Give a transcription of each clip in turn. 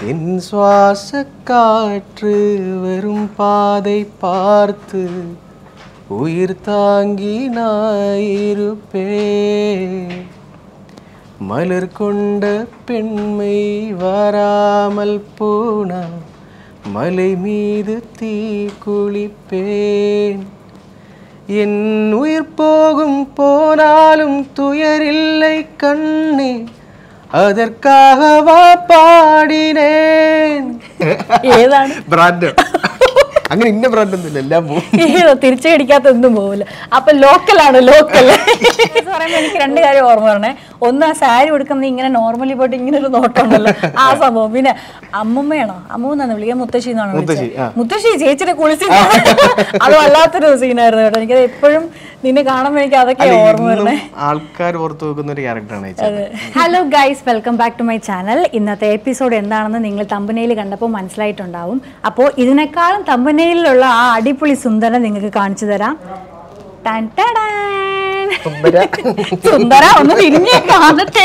என் சுவாச காற்று வெறும் பாதை பார்த்து உயிர் தாங்கி நாயிருப்பேன் மலர் கொண்ட பெண்மை வராமல் போனா மலை மீது தீ குளிப்பேன் என் உயிர் போகும் போனாலும் துயரில்லை கண்ணே அதற்காகவா പാടിനേൻ ഏതാണ് ബ്രാൻഡ് അങ്ങനെ ഇന്ന ബ്രാൻഡ് ഒന്നുമില്ല എല്ലാം പോകും ഏതോ തിരിച്ചടിക്കാത്ത ഒന്നും പോകില്ല അപ്പൊ ലോക്കലാണ് ലോക്കൽ പറയുമ്പോ എനിക്ക് രണ്ട് കാര്യം ഓർമ്മ പറഞ്ഞേ ഒന്ന് ആ സാരി കൊടുക്കുന്നത് ഇങ്ങനെ നോർമലി പോയിട്ട് ഇങ്ങനെ ഒരു നോട്ടം ഉണ്ടല്ലോ ആ സംഭവം പിന്നെ അമ്മമ്മയാണോ അമ്മ എന്നാണ് വിളിക്കുക മുത്തശ്ശി എന്നാണ് മുത്തശ്ശി, വിളിച്ചത് മുത്തശ്ശി ചേച്ചിനെ കുളിച്ച് അത് വല്ലാത്തൊരു സീനായിരുന്നു കേട്ടോ എനിക്കത് എപ്പോഴും നിന്നെ കാണുമ്പോൾ എനിക്ക് അതൊക്കെ ഓർമ്മ വരണേ ആൾക്കാർ ഓർത്ത് വെക്കുന്ന ഒരു ക്യാരക്ടറാണ് ചേച്ചി hello guys welcome back to my channel ഇന്നത്തെ എപ്പിസോഡ് എന്താണെന്ന് നിങ്ങൾ തമ്പനയിൽ കണ്ടപ്പോൾ മനസ്സിലായിട്ടുണ്ടാവും അപ്പോൾ ഇതിനേക്കാളും തമ്പനയിലുള്ള ആ അടിപൊളി സുന്ദരൻ നിങ്ങൾക്ക് കാണിച്ചു തരാം ടാൻ ടാടാൻ. സുന്ദര ഒന്ന് തിരിഞ്ഞേ കാണട്ടെ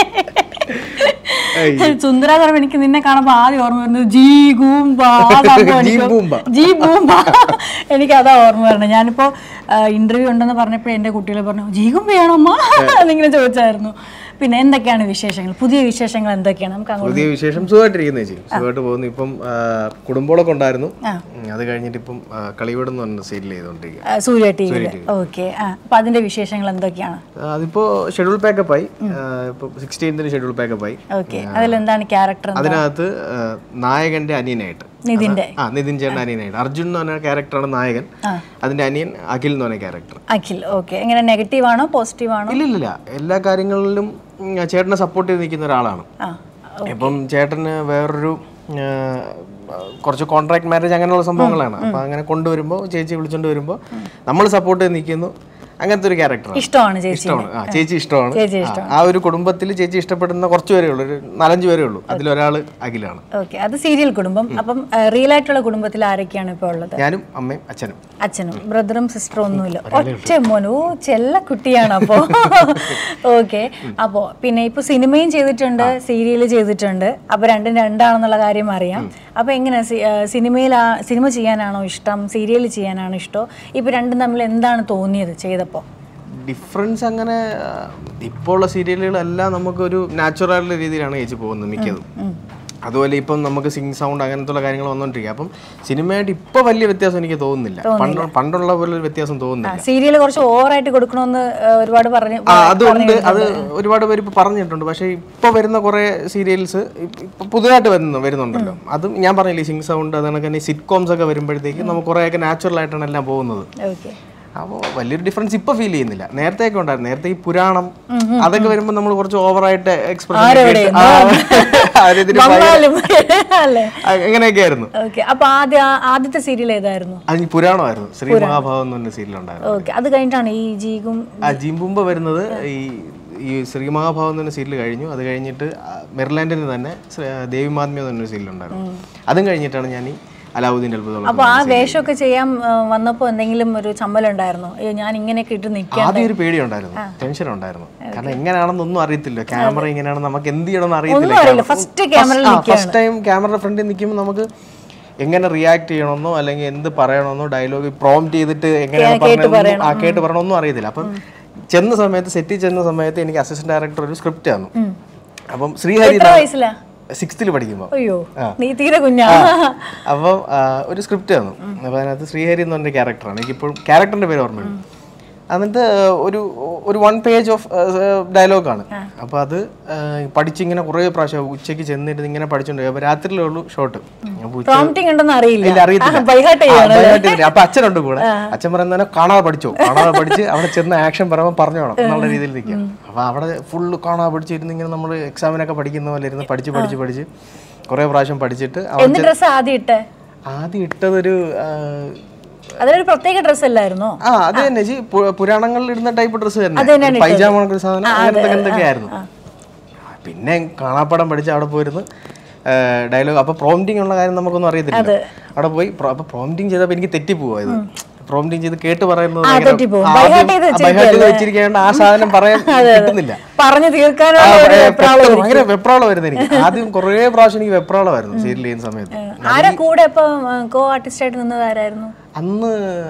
സുന്ദര എന്ന് പറയുമ്പോൾ എനിക്ക് നിന്നെ കാണുമ്പോൾ ആദ്യം ഓർമ്മ വരുന്നത് ജി ഗൂംബ ആ സംഭവം ജി എനിക്ക് ബൂംബ. ജി ബൂംബ എനിക്ക് അതാ ഓർമ്മ വരണം ഞാനിപ്പോ ഇന്റർവ്യൂ ഉണ്ടെന്ന് പറഞ്ഞപ്പോൾ എന്റെ കുട്ടികൾ പറഞ്ഞു ജി ഗുംബയാണോ അമ്മ എന്നിങ്ങനെ ചോദിച്ചായിരുന്നു പിന്നെ എന്തൊക്കെയാണ് വിശേഷങ്ങൾ പുതിയ വിശേഷങ്ങൾ എന്തൊക്കെയാണ് നമുക്ക് അങ്ങോട്ട് പുതിയ വിശേഷം സുഖമായിട്ടിരിക്കുന്ന ചേച്ചി സുഖമായിട്ട് പോകുന്നു ഇപ്പം ആ, കുടുംബങ്ങളൊക്കെ ഉണ്ടായിരുന്നു ആ. ഉം, അത് കഴിഞ്ഞിട്ട് ഇപ്പം ആ, കളിവീട് എന്ന് പറഞ്ഞ സീരിയൽ ചെയ്തുകൊണ്ടിരിക്കുക ആ, സൂര്യ ടി വിയിൽ ഓക്കെ ആ അപ്പൊ അതിന്റെ വിശേഷങ്ങൾ എന്തൊക്കെയാണ് അതിപ്പോ ഷെഡ്യൂൾ പാക്കപ്പ് ആയി ഇപ്പൊ സിക്സ്റ്റീൻത്തിന് ഷെഡ്യൂൾ പാക്കപ്പ് ആയി ഓക്കെ അതിലെന്താണ് ക്യാരക്ടർ അതിനകത്ത് ആ, നായകന്റെ അനിയനായിട്ട് നിതിന്റെ ആ നിതിൻ ചേട്ടൻ അനിയനായിട്ട് അർജുൻ എന്ന് പറഞ്ഞ ക്യാരക്ടറാണ് നായകൻ അതിന്റെ അനിയൻ അഖിൽ എന്ന് പറഞ്ഞ ക്യാരക്ടർ അഖിൽ ഓക്കെ എങ്ങനെ നെഗറ്റീവ് ആണോ പോസിറ്റീവ് ആണോ ഇല്ലില്ല എല്ലാ കാര്യങ്ങളിലും ഉം, ചേട്ടനെ സപ്പോർട്ട് ചെയ്ത് നിൽക്കുന്ന ഒരാളാണ് ആ ഇപ്പം ചേട്ടന് വേറൊരു ആ, കുറച്ച് കോൺട്രാക്ട് മാരേജ് അങ്ങനെയുള്ള സംഭവങ്ങളാണ് അപ്പൊ അങ്ങനെ കൊണ്ടുവരുമ്പോൾ ചേച്ചി വിളിച്ചോണ്ട് വരുമ്പോൾ നമ്മൾ സപ്പോർട്ട് ചെയ്ത് നിൽക്കുന്നു അങ്ങനത്തെ ഒരു ക്യാരക്ടറാണ് ഇഷ്ടമാണ് ചേച്ചി ഇഷ്ടമാണ് ആ ചേച്ചി ഇഷ്ടമാണ് ചേച്ചി ആ, ആ ഒരു കുടുംബത്തിൽ ചേച്ചി ഇഷ്ടപ്പെടുന്ന കുറച്ച് പേരേ ഉള്ളൂ ഒരു നാലഞ്ച് പേരേ ഉള്ളൂ അതിലൊരാൾ അഖിലാണ് ഓക്കെ അത് സീരിയൽ കുടുംബം അപ്പം റിയൽ ആയിട്ടുള്ള കുടുംബത്തിൽ ആരൊക്കെയാണ് ഇപ്പോൾ ഉള്ളത് ഞാനും അമ്മയും അച്ഛനും അച്ഛനും ബ്രദറും സിസ്റ്ററും ഒന്നുമില്ല ഒറ്റ മോനു ഓ ചെല്ല കുട്ടിയാണ് അപ്പോ ഓക്കെ അപ്പോ പിന്നെ ഇപ്പൊ സിനിമയും ചെയ്തിട്ടുണ്ട് സീരിയൽ ചെയ്തിട്ടുണ്ട് അപ്പൊ രണ്ടും രണ്ടാണെന്നുള്ള കാര്യം അറിയാം അപ്പൊ എങ്ങനെ സിനിമയിൽ സിനിമ ചെയ്യാനാണോ ഇഷ്ടം സീരിയൽ ചെയ്യാനാണോ ഇഷ്ടം ഇപ്പൊ രണ്ടും തമ്മിൽ എന്താണ് തോന്നിയത് ചെയ്തപ്പോ ഡിഫറൻസ് അങ്ങനെ ആ, ഇപ്പോൾ ഉള്ള സീരിയലുകളെല്ലാം നമുക്കൊരു നാച്ചുറൽ രീതിയിലാണ് ചേച്ചി പോകുന്നത് മിക്കതും അതുപോലെ ഇപ്പം നമുക്ക് സിംഗ് സൗണ്ട് അങ്ങനത്തെ കാര്യങ്ങൾ വന്നുകൊണ്ടിരിക്കുക അപ്പം സിനിമയായിട്ട് ഇപ്പൊ വലിയ വ്യത്യാസം എനിക്ക് തോന്നുന്നില്ല പണ്ട് പണ്ടുള്ള പോലെ ഒരു വ്യത്യാസം തോന്നുന്നില്ല സീരിയൽ കുറച്ച് ഓവറായിട്ട് കൊടുക്കണമെന്ന് ആ, ഒരുപാട് പറഞ്ഞു ആ അതുണ്ട് അത് ഒരുപാട് പേര് ഇപ്പൊ പറഞ്ഞിട്ടുണ്ട് പക്ഷേ ഇപ്പൊ വരുന്ന കുറെ സീരിയൽസ് ഇപ്പൊ പുതുതായിട്ട് വരുന്നു വരുന്നുണ്ടല്ലോ അതും ഞാൻ പറഞ്ഞില്ലേ സിംഗ് സൗണ്ട് അത് കണക്ക് തന്നെ സിറ്റ് കോംസ് ഒക്കെ വരുമ്പോഴത്തേക്ക് നമുക്ക് കുറേയൊക്കെ നാച്ചുറൽ ആയിട്ടാണ് എല്ലാം പോകുന്നത് ഓക്കെ അപ്പോൾ വലിയൊരു ഡിഫറൻസ് ഇപ്പൊ ഫീൽ ചെയ്യുന്നില്ല നേരത്തെ ഒക്കെ ഉണ്ടായിരുന്നു നേരത്തെ ഈ പുരാണം അതൊക്കെ വരുമ്പോൾ നമ്മൾ കുറച്ച് ഓവറായിട്ട് എക്സ്പ്രഷൻ വന്നാലും അല്ലേ എങ്ങനെയൊക്കെ ആയിരുന്നു ഓക്കെ അപ്പൊ ആദ്യ ആദ്യത്തെ സീരിയൽ ഏതായിരുന്നു അത് ഈ പുരാണമായിരുന്നു ശ്രീ മഹാഭാവം എന്ന് പറഞ്ഞ സീരിയൽ ഉണ്ടായിരുന്നു ഓക്കെ അത് കഴിഞ്ഞിട്ടാണ് ഈ ജീഗും ആ ജിംബുമ്പ വരുന്നത് ഈ ഈ ശ്രീ മഹാഭാവം എന്ന് പറഞ്ഞ സീരിയൽ കഴിഞ്ഞു അത് കഴിഞ്ഞിട്ട് മെറിലാൻഡിന് തന്നെ ശ്രീ- ദേവിമാത്മ്യം എന്ന് പറഞ്ഞൊരു സീരിയൽ ഉണ്ടായിരുന്നു അതും കഴിഞ്ഞിട്ടാണ് ഞാൻ ഈ അലാവുദ്ദീൻ അത്ഭുതം അപ്പൊ ആ വേഷമൊക്കെ ചെയ്യാൻ ആ, വന്നപ്പോ എന്തെങ്കിലും ഒരു ചമ്മലുണ്ടായിരുന്നോ അയ്യോ ഞാൻ ഇങ്ങനെയൊക്കെ ഇട്ട് നിൽക്കാം ആദ്യം ഒരു പേടിയുണ്ടായിരുന്നു ടെൻഷൻ ഉണ്ടായിരുന്നു കാരണം എങ്ങനെയാണെന്നൊന്നും അറിയത്തില്ല ക്യാമറ എങ്ങനെയാണെന്ന് നമുക്ക് എന്ത് ചെയ്യണമെന്ന് അറിയത്തില്ല അറിയില്ല. First camera യിൽ ഫസ്റ്റ് ടൈം ക്യാമറ ഫ്രണ്ടിൽ നിൽക്കുമ്പോൾ നമുക്ക് എങ്ങനെ റിയാക്ട് ചെയ്യണമെന്നോ അല്ലെങ്കിൽ എന്ത് പറയണമെന്നോ ഡയലോഗ് പ്രോംപ്റ്റ് ചെയ്തിട്ട് എങ്ങനെയാണ് പറഞ്ഞത് ആ കേട്ട് പറയണമെന്നും അറിയത്തില്ല അപ്പം ചെന്ന സമയത്ത് സെറ്റിൽ ചെന്ന സമയത്ത് എനിക്ക് അസിസ്റ്റന്റ് ഡയറക്ടർ ഒരു സ്ക്രിപ്റ്റ് തന്നു അപ്പം ശ്രീഹരി എത്ര വയസ്സിലാ സിക്സ്ത്തിൽ പഠിക്കുമ്പോൾ അയ്യോ നീ തീരെ കുഞ്ഞാ അപ്പം ആ, ഒരു സ്ക്രിപ്റ്റ് തന്നു അപ്പോൾ അതിനകത്ത് ശ്രീഹരി എന്ന് പറഞ്ഞ ക്യാരക്ടറാണ് എനിക്കിപ്പോഴും ക്യാരക്ടറിന്റെ പേര് ഓർമ്മയുണ്ട് എന്നിട്ട് ഒരു ഒരു വൺ പേജ് ഓഫ് ഡയലോഗാണ് അപ്പോൾ അത് ആ, പഠിച്ചിങ്ങനെ കുറേ പ്രാവശ്യം ഉച്ചയ്ക്ക് ചെന്നിട്ട് ഇങ്ങനെ പഠിച്ചോണ്ട് അപ്പോൾ രാത്രിയിലേ ഉള്ളൂ ഷോട്ട് പ്രോംപ്റ്റിംഗ് ഉണ്ടെന്ന് അറിയില്ല ഇല്ല അറിയത്തില്ല ബൈഹാർട്ട് ആ, ചെയ്യാണ് by heart ചെയ്തിട്ട്. അപ്പൊ അച്ഛനുണ്ട് കൂടെ അച്ഛൻ പറയുന്നത് കാണാതെ പഠിച്ചോ കാണാതെ പഠിച്ച് അവിടെ ചെന്ന് ആക്ഷൻ പറയുമ്പോൾ പറഞ്ഞോണം എന്നുള്ള രീതിയിൽ നിൽക്കുക അപ്പൊ അവിടെ ഫുള്ള് കാണാതെ പഠിച്ചിരുന്ന് ഇങ്ങനെ നമ്മൾ എക്സാമിനൊക്കെ പഠിക്കുന്ന പോലെ ഇരുന്ന് പഠിച്ച് പഠിച്ച് പഠിച്ച് കുറെ പ്രാവശ്യം പഠിച്ചിട്ട് അവിടെ എന്ത് ഡ്രസ് ആദ്യം ഇട്ടേ ആദ്യം ഇട്ടതൊരു ആ, അതിലൊരു പ്രത്യേക ഡ്രസ് അല്ലായിരുന്നോ ആ അത് തന്നെ ജി പു- പുരാണങ്ങളിൽ ഇടുന്ന ടൈപ്പ് ഡ്രസ്സ് അത് തന്നെ തന്നെയാണ് ഒരു പൈജാമ കണക്കൊരു സാധനം അങ്ങനത്തെ എന്തൊക്കെ ആയിരുന്നു പിന്നെ കാണാപ്പാടം പഠിച്ച് അവിടെ പോയിരുന്നു ഡയലോഗ് അപ്പൊ പ്രോംറ്റിംഗ് ഉള്ള കാര്യം നമുക്കൊന്നും അറിയത്തില്ല അവിടെ പോയി pro- അപ്പൊ പ്രോംറ്റിംഗ് ചെയ്തപ്പോൾ എനിക്ക് തെറ്റിപ്പോവാ ഇത് പ്രോംപ്റ്റിങ് ചെയ്ത് കേട്ട് പറയുന്നത് ആ, ഭയങ്കര- തെറ്റിപ്പോവും. ആദ്യം by heart ചെയ്ത് by heart ചെയ്ത് വെച്ചിരിക്കാണ്ട് ആ സാധനം പറയാൻ കിട്ടുന്നില്ല പറഞ്ഞു ആ, തീർക്കാനുള്ള ഒരു ഭയ- വെപ്രാളം പെട്ടെന്ന് ഭയങ്കര വെപ്രാളമായിരുന്നു എനിക്ക് ആദ്യം കുറേ പ്രാവശ്യം എനിക്ക് വെപ്രാളമായിരുന്നു സീരിയൽ ചെയ്യുന്ന സമയത്ത് ആരാ കൂടെ ഇപ്പൊ കോ ആർട്ടിസ്റ്റ് ആയിട്ട് നിന്നത് ആരായിരുന്നു അന്ന്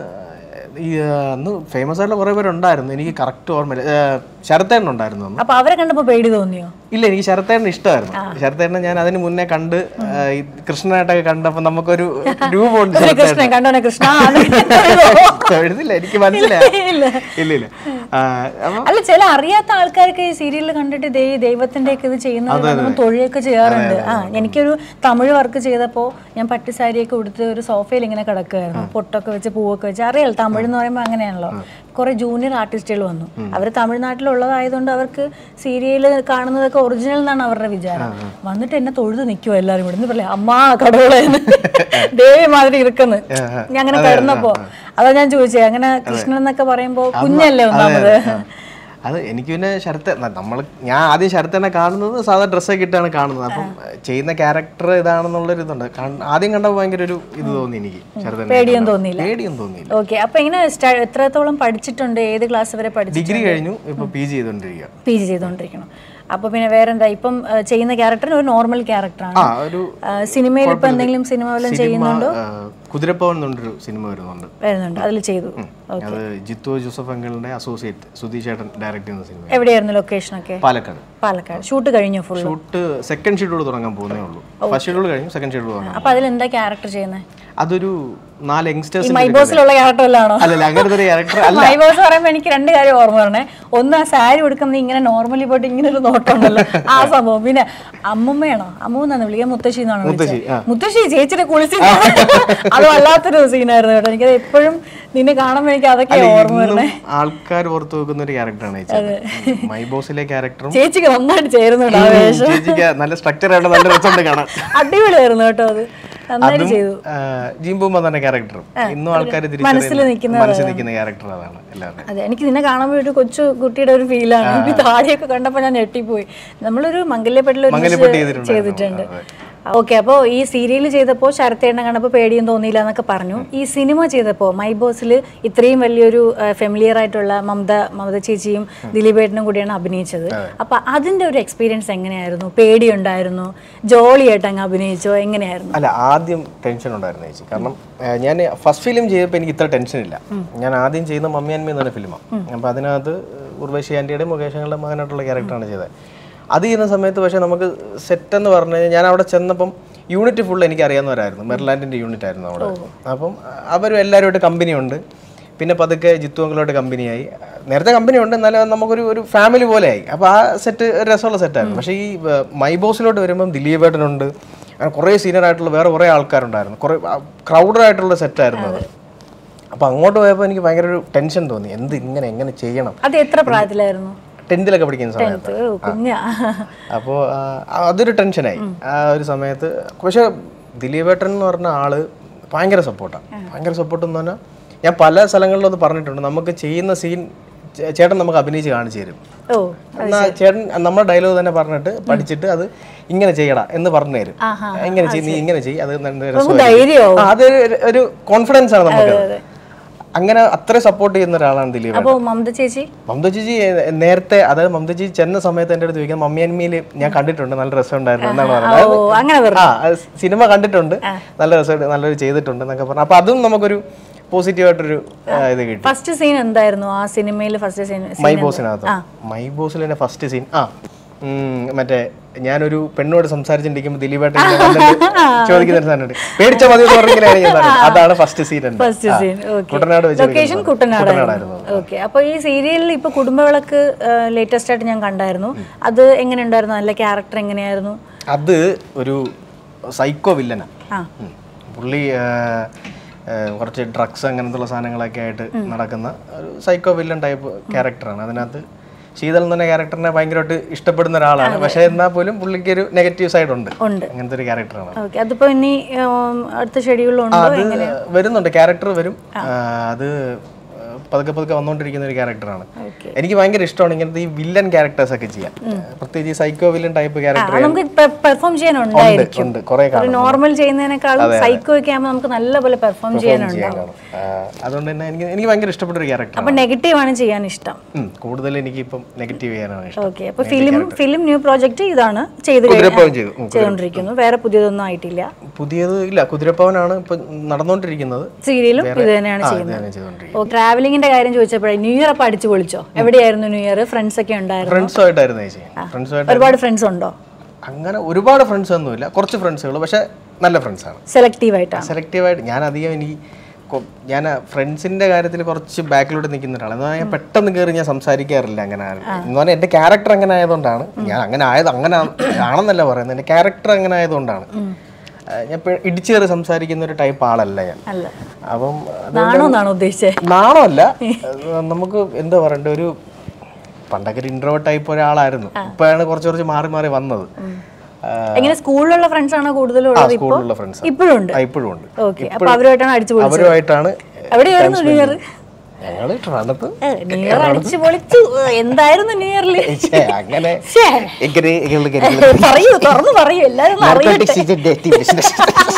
ഈ ആ, അന്ന് ഫേമസ് ആയിട്ടുള്ള കുറേ പേരുണ്ടായിരുന്നു എനിക്ക് കറക്റ്റ് ഓർമ്മയില്ല ആ, ശരത്തേട്ടൻ ഉണ്ടായിരുന്നു അന്ന് അപ്പൊ അവരെ കണ്ടപ്പോ പേടി തോന്നിയോ ഇല്ല എനിക്ക് ശരത്തേട്ടൻ ഇഷ്ടമായിരുന്നു ശരത്തേട്ടനെ ഞാൻ അതിന് മുന്നേ കണ്ട് ആ, ഈ കൃഷ്ണനായിട്ടൊക്കെ കണ്ടപ്പോൾ നമുക്കൊരു രൂപമുണ്ട് ഒരു ശരത്തേട്ടൻ കൃഷ്ണൻ കണ്ടോനെ കൃഷ്ണ എഴുതില്ല എനിക്ക് മനസ്സിലായി ഇല്ല. ഇല്ല ഇല്ല ആ, അപ്പം അല്ല ചില അറിയാത്ത ആൾക്കാർക്ക് ഈ സീരിയലിൽ കണ്ടിട്ട് ദേ ദൈവത്തിന്റെ ഒക്കെ ഇത് ചെയ്യുന്നത് നമ്മൾ തൊഴിലൊക്കെ ചെയ്യാറുണ്ട് ആ എനിക്കൊരു തമിഴ് വർക്ക് ചെയ്തപ്പോ ഞാൻ പട്ട് സാരിയൊക്കെ ഉടുത്ത് ഒരു സോഫയിൽ ഇങ്ങനെ കിടക്കുമായിരുന്നു പൊട്ടൊക്കെ വെച്ച് പൂവൊക്കെ വെച്ച് അറിയാലോ തമിഴ് എന്ന് പറയുമ്പോൾ അങ്ങനെയാണല്ലോ കുറെ ജൂനിയർ ആർട്ടിസ്റ്റുകൾ വന്നു അവർ തമിഴ്നാട്ടിലുള്ളതായതുകൊണ്ട് അവർക്ക് സീരിയൽ കാണുന്നതൊക്കെ ഒറിജിനൽ എന്നാണ് അവരുടെ വിചാരം വന്നിട്ട് എന്നെ തൊഴുത് നിൽക്കുമോ എല്ലാവരും കൂടെ എന്ന് പറയാം അമ്മാ കടവുളെ ദേവി മാതിരി ഇരിക്കുന്നു ഞാൻ അങ്ങനെ കിടന്നപ്പോ അതാ ഞാൻ ചോദിച്ചേ അങ്ങനെ കൃഷ്ണൻ എന്നൊക്കെ പറയുമ്പോ കുഞ്ഞല്ലേ ഒന്നാമത് അത് എനിക്ക് പിന്നെ ശരത്തെ നമ്മൾ ഞാൻ ആദ്യം ശരത്തേനെ കാണുന്നത് സാധാ ഡ്രസ്സൊക്കെ ഇട്ടാണ് കാണുന്നത് അപ്പം ചെയ്യുന്ന ക്യാരക്ടർ ഇതാണെന്നുള്ളൊരു ഇതുണ്ട് കാണ്- ആദ്യം കണ്ടപ്പോൾ ഭയങ്കര ഒരു ഇത് തോന്നി എനിക്ക് ശരത്തേനെ പേടിയൊന്നും തോന്നിയില്ല പേടിയൊന്നും തോന്നിയില്ല ഓക്കെ അപ്പൊ ഇങ്ങനെ സ്റ്റ- എത്രത്തോളം പഠിച്ചിട്ടുണ്ട് ഏത് ക്ലാസ് വരെ പഠിച്ചു ഡിഗ്രി കഴിഞ്ഞു ഇപ്പൊ പി ജി ചെയ്തോണ്ടിരിക്കുക പി ജി ചെയ്തുകൊണ്ടിരിക്കണം അപ്പൊ പിന്നെ വേറെന്താ ഇപ്പം ആ, ചെയ്യുന്ന ക്യാരക്ടറിന് ഒരു നോർമൽ ക്യാരക്ടറാണ് ആ ഒരു സിനിമയിൽ ഇപ്പൊ എന്തെങ്കിലും സിനിമ വല്ലതും ചെയ്യുന്നുണ്ടോ ആ, കുതിരപ്പവൻ എന്നൊരു സിനിമ വരുന്നുണ്ട് വരുന്നുണ്ട് അതിൽ ചെയ്തു അത് ജിത്തു ജോസഫ് അങ്കിളിന്റെ അസോസിയേറ്റ് സുധീഷ് ഏട്ടൻ ഡയറക്ട് ചെയ്യുന്ന സിനിമ എവിടെയായിരുന്നു ലൊക്കേഷൻ ഒക്കെ പാലക്കാട് പാലക്കാട് ഷൂട്ട് കഴിഞ്ഞു ഫുൾ ഷൂട്ട് സെക്കൻഡ് ഷെഡ്യൂൾ തുടങ്ങാൻ പോകുന്നേ ഉള്ളൂ ഫസ്റ്റ് ഷെഡ്യൂൾ കഴിഞ്ഞു സെക്കൻഡ് ഷെഡ്യൂൾ തുടങ്ങാം അപ്പൊ അതിൽ എന്താ ക്യാരക്ടർ ചെയ്യുന്നത് അതൊരു നാല് ഈ യങ്സ്റ്റേഴ്സ് മൈബോസിലുള്ള ക്യാരക്ടർ വല്ലാണോ അല്ലല്ല അങ്ങനത്തെ ഒരു ക്യാരക്ടർ അല്ല മൈബോസ് പറയുമ്പോ എനിക്ക് രണ്ട് കാര്യം ഓർമ്മ പറഞ്ഞേ ഒന്ന് ആ സാരി ഉടുക്കുന്നത് ഇങ്ങനെ നോർമലി പോയിട്ട് ഇങ്ങനെ ഒരു നോട്ടം ഉണ്ടല്ലോ ആ സംഭവം പിന്നെ അമ്മുമ്മയാണോ അമ്മു എന്നാണ് വിളിക്കുക മുത്തശ്ശി എന്നാണ് മുത്തശ്ശി, വിളിച്ചത് മുത്തശ്ശി ചേച്ചിനെ കുളിച്ച് അത് വല്ലാത്തൊരു സീനായിരുന്നു കേട്ടോ എനിക്കത് എപ്പോഴും നിന്നെ കാണുമ്പോൾ എനിക്ക് അതൊക്കെ ഓർമ്മ ഇന്നും വരണേ ആൾക്കാർ ഓർത്ത് വെക്കുന്ന ഒരു ക്യാരക്ടറാണ് ചേച്ചി മൈ ബോസിലെ ക്യാരക്ടറും ചേച്ചിക്ക് നന്നായിട്ട് ചേരുന്നുണ്ട് ആ വേഷം ചേച്ചിക്ക് നല്ല സ്ട്രക്ചർ ആയിട്ട് നല്ല രസമുണ്ട് കാണാൻ അടിപൊളിയായിരുന്നു കേട്ടോ അത് നന്നായിട്ട് ചെയ്തു ജീമ്പുമ്പ തന്നെ ക്യാരക്ടറും ഇന്നും ആൾക്കാർ മനസ്സിൽ നിൽക്കുന്ന മനസ്സിൽ നിൽക്കുന്ന ക്യാരക്ടർ അതാണ് എല്ലാവരും അതെ എനിക്ക് നിന്നെ കാണുമ്പോൾ ഒരു കൊച്ചു കുട്ടിയുടെ ഒരു ഫീലാണ് ഈ താടിയൊക്കെ കണ്ടപ്പോൾ ഞാൻ ഞെട്ടിപ്പോയി നമ്മളൊരു മംഗല്യപ്പെട്ടിൽ മംഗല്യപ്പെട്ട് ചെയ്തിട്ടുണ്ടായിരുന്നു. ചെയ്തിട്ടുണ്ട് ഓക്കെ അപ്പോൾ ഈ സീരിയൽ ചെയ്തപ്പോൾ ശരത്തേണ്ണ കണ്ടപ്പോൾ പേടിയും തോന്നിയില്ല എന്നൊക്കെ പറഞ്ഞു ഈ സിനിമ ചെയ്തപ്പോൾ മൈ ബോസിൽ ഇത്രയും വലിയൊരു ഫെമിലിയർ ആയിട്ടുള്ള മമത മമത ചേച്ചിയും ദിലീപേട്ടനും കൂടിയാണ് അഭിനയിച്ചത് അപ്പോൾ അതിൻ്റെ ഒരു എക്സ്പീരിയൻസ് എങ്ങനെയായിരുന്നു പേടിയുണ്ടായിരുന്നു ജോളിയായിട്ട് അങ്ങ് അഭിനയിച്ചോ എങ്ങനെയായിരുന്നു അല്ല ആദ്യം ടെൻഷൻ ഉണ്ടായിരുന്നു ചേച്ചി കാരണം ഏഹ്, ഞാൻ ഫസ്റ്റ് ഫിലിം ചെയ്തപ്പോൾ എനിക്ക് ഇത്ര ടെൻഷൻ ഇല്ല ഞാൻ ആദ്യം ചെയ്യുന്ന മമ്മിയാൻമി എന്ന് പറഞ്ഞ ഫിലിമാണ് അപ്പോൾ അതിനകത്ത് ഉർവശി ആൻറ്റിയുടെ മുകേഷങ്ങളുടെ മകനായിട്ടുള്ള ക്യാരക്ടറാണ് ചെയ്തത് അത് ചെയ്യുന്ന സമയത്ത് പക്ഷേ നമുക്ക് സെറ്റ് എന്ന് പറഞ്ഞു കഴിഞ്ഞാൽ ഞാൻ അവിടെ ചെന്നപ്പം യൂണിറ്റ് ഫുൾ എനിക്ക് അറിയാവുന്നവരായിരുന്നു മെർലാൻഡിൻ്റെ യൂണിറ്റ് ആയിരുന്നു അവിടെ അപ്പം അവരും എല്ലാവരുമായിട്ട് കമ്പനിയുണ്ട് പിന്നെ പതുക്കെ ജിത്തു അങ്കിളോട്ട് കമ്പനിയായി നേരത്തെ കമ്പനി ഉണ്ട് എന്നാലും നമുക്കൊരു ഒരു ഫാമിലി പോലെ ആയി അപ്പോൾ ആ സെറ്റ് രസമുള്ള സെറ്റായിരുന്നു പക്ഷേ ഈ ഏഹ്, മൈ ബോസിലോട്ട് വരുമ്പം ദിലീപേട്ടനുണ്ട് അങ്ങനെ കുറേ സീനിയർ ആയിട്ടുള്ള വേറെ കുറേ ആൾക്കാരുണ്ടായിരുന്നു കുറേ ക്രൗഡഡ് ആയിട്ടുള്ള സെറ്റായിരുന്നു അത് അപ്പോൾ അങ്ങോട്ട് പോയപ്പോൾ എനിക്ക് ഭയങ്കര ഒരു ടെൻഷൻ തോന്നി എന്ത് ഇങ്ങനെ എങ്ങനെ ചെയ്യണം അത് എത്ര പ്രായത്തിലായിരുന്നു ടെൻത്തിലൊക്കെ പഠിക്കുന്ന സമയത്ത് ഓ, കുഞ്ഞാ അപ്പോൾ അതൊരു ടെൻഷനായി ആ ഒരു സമയത്ത് പക്ഷെ ദിലീപേട്ടൻ എന്ന് പറഞ്ഞ ആള് ഭയങ്കര സപ്പോർട്ടാണ് ഭയങ്കര സപ്പോർട്ട് എന്ന് പറഞ്ഞാൽ ഞാൻ പല സ്ഥലങ്ങളിലും അത് പറഞ്ഞിട്ടുണ്ട് നമുക്ക് ചെയ്യുന്ന സീൻ ചേട്ടൻ നമുക്ക് അഭിനയിച്ച് കാണിച്ചു തരും ഓ എന്നാ ചേട്ടൻ നമ്മുടെ ഡയലോഗ് തന്നെ പറഞ്ഞിട്ട് പഠിച്ചിട്ട് അത് ഇങ്ങനെ ചെയ്യടാ എന്ന് പറഞ്ഞു തരും ആഹാ, ഇങ്ങനെ ചെയ്യ് നീ ഇങ്ങനെ ചെയ്യ് അത് നല്ല നമുക്ക് രസമായിരിക്കും. ധൈര്യമാവും ആ, അത് ഒരു- ഒരു കോൺഫിഡൻസ് ആണ് നമുക്ക് അങ്ങനെ അത്ര സപ്പോർട്ട് ചെയ്യുന്ന ഒരാളാണ് ദിലീപ് അപ്പോൾ മമത ചേച്ചി മമത ചേച്ചി ഏ, നേരത്തെ അതായത് മമത ചേച്ചി ചെന്ന സമയത്ത് എൻ്റെ അടുത്ത് ചോദിക്കാം മമ്മി അന്മിയിൽ ഞാൻ കണ്ടിട്ടുണ്ട് നല്ല രസമുണ്ടായിരുന്നു എന്നാണ് പറഞ്ഞത് ഓ അങ്ങനെ പറഞ്ഞു ആ അത് സിനിമ കണ്ടിട്ടുണ്ട് നല്ല രസമായിട്ട് നല്ലൊരു ചെയ്തിട്ടുണ്ട് എന്നൊക്കെ പറഞ്ഞു അപ്പൊ അതും നമുക്കൊരു പോസിറ്റീവ് ആയിട്ടൊരു ആ, ഇത് കിട്ടി ഫസ്റ്റ് സീൻ എന്തായിരുന്നു ആ സിനിമയിൽ ഫസ്റ്റ് സീൻ മൈ ബോസിനകത്ത് മൈ ബോസിൽ തന്നെ ഫസ്റ്റ് സീൻ ആ ഉം, മറ്റേ ഞാനൊരു പെണ്ണോട് സംസാരിച്ചിരിക്കുമ്പോൾ ദിലീപേട്ടൻ ഇങ്ങനെ വന്നിട്ട് ചോദിക്കുന്ന ഒരു സാധനമുണ്ട് പേടിച്ച മതി എന്ന് പറഞ്ഞിങ്ങനെ അതാണ് ഫസ്റ്റ് സീൻ തന്നെ ഫസ്റ്റ് സീൻ ഓക്കെ കുട്ടനാട് വെച്ച് ലൊക്കേഷൻ കുട്ടനാടായിരുന്നു കുട്ടനാടായിരുന്നു. ഓക്കെ അപ്പോൾ ഈ സീരിയലിൽ ഇപ്പോൾ കുടുംബവിളക്ക് ലേറ്റസ്റ്റ് ആയിട്ട് ഞാൻ കണ്ടായിരുന്നു അത് എങ്ങനെ ഉണ്ടായിരുന്നു നല്ല ക്യാരക്ടർ എങ്ങനെയായിരുന്നു അത് ഒരു സൈക്കോ വില്ലനാ ആ ഉം. പുള്ളി ആ, ആ, കുറച്ച് ഡ്രഗ്സ് അങ്ങനത്തുള്ള സാധനങ്ങളൊക്കെ ആയിട്ട് നടക്കുന്ന ഒരു സൈക്കോ വില്ലൻ ടൈപ്പ് ക്യാരക്ടറാണ് അതിനകത്ത് ശീതൾ എന്ന് പറഞ്ഞ ക്യാരക്ടറിനെ ഭയങ്കരമായിട്ട് ഇഷ്ടപ്പെടുന്ന ഒരാളാണ് പക്ഷേ എന്നാൽ പോലും പുള്ളിക്ക് ഒരു നെഗറ്റീവ് സൈഡ് ഉണ്ട് ഉണ്ട്. അങ്ങനത്തെ ഒരു ക്യാരക്ടറാണ് ഓക്കെ അതിപ്പോൾ ഇനി ഉം, അടുത്ത ഷെഡ്യൂളിലുണ്ടോ അത് വരുന്നുണ്ട് ക്യാരക്ടർ വരും ആ, അത് പതുക്കെ പതുക്കെ വന്നുകൊണ്ടിരിക്കുന്ന ഒരു ക്യാരക്ടറാണ് ഓക്കെ എനിക്ക് ഭയങ്കര ഇഷ്ടമാണ് ഇങ്ങനത്തെ ഈ വില്ലൻ ക്യാരക്ടേഴ്സ് ഒക്കെ ചെയ്യാൻ പ്രത്യേകിച്ച് ഈ സൈക്കോ വില്ലൻ ടൈപ്പ് ക്യാരക്ടർ നമുക്ക് പെർഫോം ചെയ്യാനുണ്ടായിരിക്കും ഉണ്ട് കുറെ ഒരു നോർമൽ ചെയ്യുന്നതിനേക്കാളും സൈക്കോ ഒക്കെ ആകുമ്പോൾ നമുക്ക് നല്ലപോലെ പെർഫോം ചെയ്യാനുണ്ടാവും കാണും ആ, അതുകൊണ്ട് തന്നെ എനിക്ക് എനിക്ക് ഭയങ്കര ഇഷ്ടപ്പെട്ട ഒരു ക്യാരക്ടർ അപ്പൊ നെഗറ്റീവ് ആണ് ചെയ്യാൻ ഇഷ്ടം കൂടുതൽ എനിക്ക് ഇപ്പം നെഗറ്റീവ് ചെയ്യാനാണ് ഇഷ്ടം ഓക്കെ അപ്പൊ ഫിലിം ഫിലിം ന്യൂ പ്രോജക്റ്റ് ഇതാണ് ചെയ്ത് കഴിഞ്ഞ- കുതിരപ്പവൻ ചെയ്തു ഉം. ചെയ്തുകൊണ്ടിരിക്കുന്നു വേറെ പുതിയതൊന്നും ആയിട്ടില്ല പുതിയത് ഇല്ല കുതിരപ്പവനാണ് ഇപ്പൊ നടന്നുകൊണ്ടിരിക്കുന്നത് സീരിയലും ഇത് തന്നെയാണ് ആ, ഇത് ചെയ്യുന്നത് തന്നെ ചെയ്തുകൊണ്ടിരിക്കുന്നത് ഓ ട്രാവലിംഗിന്റെ കാര്യം ചോദിച്ചപ്പോഴേ ന്യൂ ഇയർ അപ്പൊ അടിച്ചു പൊളിച്ചോ എവിടെയായിരുന്നു ന്യൂ ഇയർ ഫ്രണ്ട്സ് ഒക്കെ ഉണ്ടായിരുന്നു ഫ്രണ്ട്സുമായിട്ടായിരുന്നു ചേച്ചി ഫ്രണ്ട്സുമായിട്ട് ഒരുപാട് ഫ്രണ്ട്സ് ഉണ്ടോ അങ്ങനെ ഒരുപാട് ഫ്രണ്ട്സ് ഒന്നുമില്ല കുറച്ച് ഫ്രണ്ട്സുകൾ പക്ഷെ നല്ല ഫ്രണ്ട്സാണ് സെലക്റ്റീവ് ആയിട്ടാണ് സെലക്റ്റീവായിട്ട് ഞാൻ അധികം എനിക്ക് കൊ- ഞാൻ ഫ്രണ്ട്സിന്റെ കാര്യത്തിൽ കുറച്ച് ബാക്കിലോട്ട് നിൽക്കുന്ന ഒരാളാണ് എന്നാൽ ഞാൻ പെട്ടെന്ന് കയറി ഞാൻ സംസാരിക്കാറില്ല അങ്ങനെ ആരും. എന്ന് പറഞ്ഞാൽ എൻ്റെ ക്യാരക്ടർ അങ്ങനെ ആയതുകൊണ്ടാണ് ഞാൻ അങ്ങനെ ആയത് അങ്ങനെ ആണെന്നല്ല പറയുന്നത് എൻ്റെ ക്യാരക്ടർ അങ്ങനെ ആയതുകൊണ്ടാണ് ആ, ഞാൻ ഇപ്പൊ ഇടിച്ചു കയറി സംസാരിക്കുന്ന ഒരു ടൈപ്പ് ആളല്ല ഞാൻ അല്ല അപ്പം നാണോ എന്നാണോ ഉദ്ദേശിച്ചത് നാണമല്ല അത് നമുക്ക് എന്താ പറയണ്ട ഒരു പണ്ടൊക്കെ ഒരു ഇൻട്രോ ടൈപ്പ് ഒരാളായിരുന്നു ഇപ്പോഴാണ് കുറച്ച് കുറച്ച് മാറി മാറി വന്നത് ആ, എങ്ങനെ സ്കൂളിലുള്ള ഫ്രണ്ട്സ് ആണോ കൂടുതലും ഉള്ളത് ഇപ്പൊ സ്കൂളിലുള്ള ഫ്രണ്ട്സ് ഇപ്പോഴും ഉണ്ട് ഇപ്പോഴും ഉണ്ട് ഓക്കെ അപ്പൊ അവരുമായിട്ടാണ് അടിച്ചു പൊളിച്ചത് അവരുമായിട്ടാണ് എവിടെയായിരുന്നു ന്യൂ ഇയർ ഞങ്ങള് ട്രാണത്ത് ന്യൂ ഇയർ അടിച്ചു പൊളിച്ചു ഏ, എന്തായിരുന്നു ന്യൂ ഇയറിൽ ഛേ, അങ്ങനെ ശ്ശേ. എങ്ങനെ ഇങ്ങള് കരുതുന്നത്? പറയൂ തുറന്നു പറയൂ എല്ലാരും ഒന്ന് അറിയട്ടെ Narcotics is a dirty business.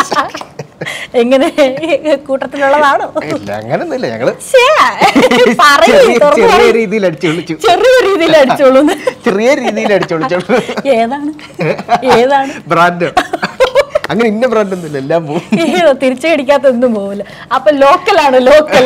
എങ്ങനെ കൂട്ടത്തിലുള്ളതാണോ ഇല്ല അങ്ങനൊന്നുമില്ല ഞങ്ങള് ശ്ശേ, പറയൂ ചെറിയ തുറന്നു ചെറിയ പറയൂ. രീതിയിൽ അടിച്ചു വിളിച്ചു ചെറിയ രീതിയിൽ അടിച്ചോളൂ ചെറിയ രീതിയിൽ അടിച്ചു വിളിച്ചോളൂ ഏതാണ് ഏതാണ് ബ്രാൻഡ് അങ്ങനെ ഇന്ന ബ്രാൻഡ് ഒന്നുമില്ല എല്ലാം പോകും ഏതോ തിരിച്ചടിക്കാത്ത ഒന്നും പോവില്ല അപ്പൊ ലോക്കലാണ് ലോക്കൽ